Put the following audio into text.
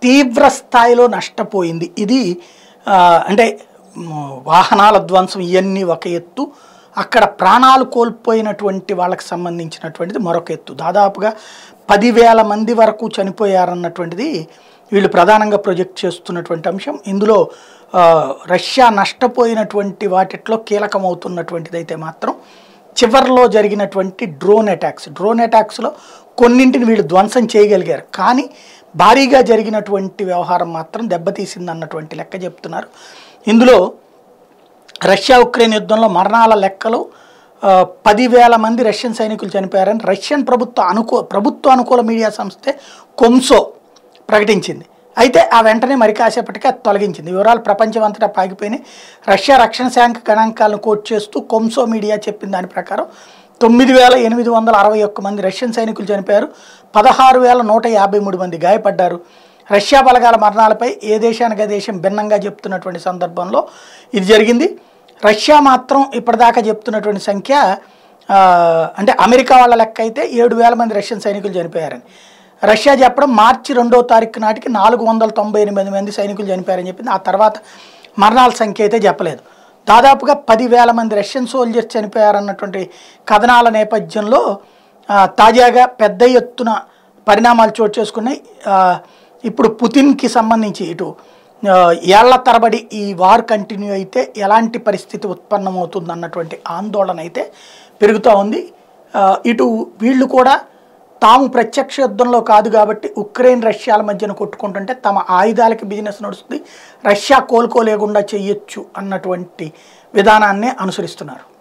తీవ్ర స్థాయిలో నష్టపోయింది ఇది ఆ, అంటే మ్, వాహనాల ధ్వంసం ఇవన్నీ ఒక ఎత్తు అక్కడ ప్రాణాలు కోల్పోయినటువంటి వాళ్ళకి సంబంధించినటువంటిది మరొక ఎత్తు దాదాపుగా పదివేల మంది వరకు చనిపోయారన్నటువంటిది వీళ్ళు ప్రధానంగా ప్రొజెక్ట్ చేస్తున్నటువంటి అంశం ఇందులో ఆ, రష్యా నష్టపోయినటువంటి వాటిట్లో కీలకమవుతున్నటువంటిది అయితే మాత్రం చివర్లో జరిగినటువంటి డ్రోన్ అటాక్స్ డ్రోన్ అటాక్స్లో కొన్నింటిని వీళ్ళు ధ్వంసం చేయగలిగారు కానీ భారీగా జరిగినటువంటి వ్యవహారం మాత్రం దెబ్బతీసింది అన్నటువంటి లెక్క చెప్తున్నారు ఇందులో రష్యా ఉక్రెయిన్ యుద్ధంలో మరణాల లెక్కలు ఆ, పదివేల మంది రష్యన్ సైనికులు చనిపోయారని రష్యన్ ప్రభుత్వ అనుకూ ప్రభుత్వ అనుకూల మీడియా సంస్థే కొమ్సో ప్రకటించింది అయితే ఆ వెంటనే మరి కాసేపటికి అది తొలగించింది వివరాలు ప్రపంచమంతటా పాగిపోయినాయి రష్యా రక్షణ శాఖ గణాంకాలను కోట్ చేస్తూ కొమ్సో మీడియా చెప్పిన దాని ప్రకారం తొమ్మిది వేల ఎనిమిది వందల అరవై ఒక్క మంది రష్యన్ సైనికులు చనిపోయారు పదహారు వేల నూట యాభై మూడు మంది గాయపడ్డారు రష్యా బలగాల మరణాలపై ఏ దేశానికి ఆ దేశం భిన్నంగా చెప్తున్నటువంటి సందర్భంలో ఇది జరిగింది రష్యా మాత్రం ఇప్పటిదాకా చెప్తున్నటువంటి సంఖ్య ఆ, అంటే అమెరికా వాళ్ళ లెక్క అయితే ఏడు వేల మంది రష్యన్ సైనికులు చనిపోయారని రష్యా చెప్పడం మార్చి రెండో తారీఖు నాటికి నాలుగు వందల తొంభై ఎనిమిది మంది సైనికులు చనిపోయారని చెప్పింది ఆ తర్వాత మరణాల సంఖ్య అయితే చెప్పలేదు దాదాపుగా పదివేల మంది రష్యన్ సోల్జర్స్ చనిపోయారన్నటువంటి కథనాల నేపథ్యంలో ఆ, తాజాగా పెద్ద ఎత్తున పరిణామాలు చోటు చేసుకున్నాయి ఆ, ఇప్పుడు పుతిన్కి సంబంధించి ఇటు ఆ, ఏళ్ల తరబడి ఈ వార్ కంటిన్యూ అయితే ఎలాంటి పరిస్థితి ఉత్పన్నమవుతుంది అన్నటువంటి ఆందోళన అయితే పెరుగుతూ ఉంది ఆ, ఇటు వీళ్ళు కూడా తాము ప్రత్యక్ష యుద్ధంలో కాదు కాబట్టి ఉక్రెయిన్ రష్యాల మధ్యన కొట్టుకుంటుంటే తమ ఆయుధాలకి బిజినెస్ నడుస్తుంది రష్యా కోలుకోలేకుండా చెయ్యొచ్చు అన్నటువంటి విధానాన్నే అనుసరిస్తున్నారు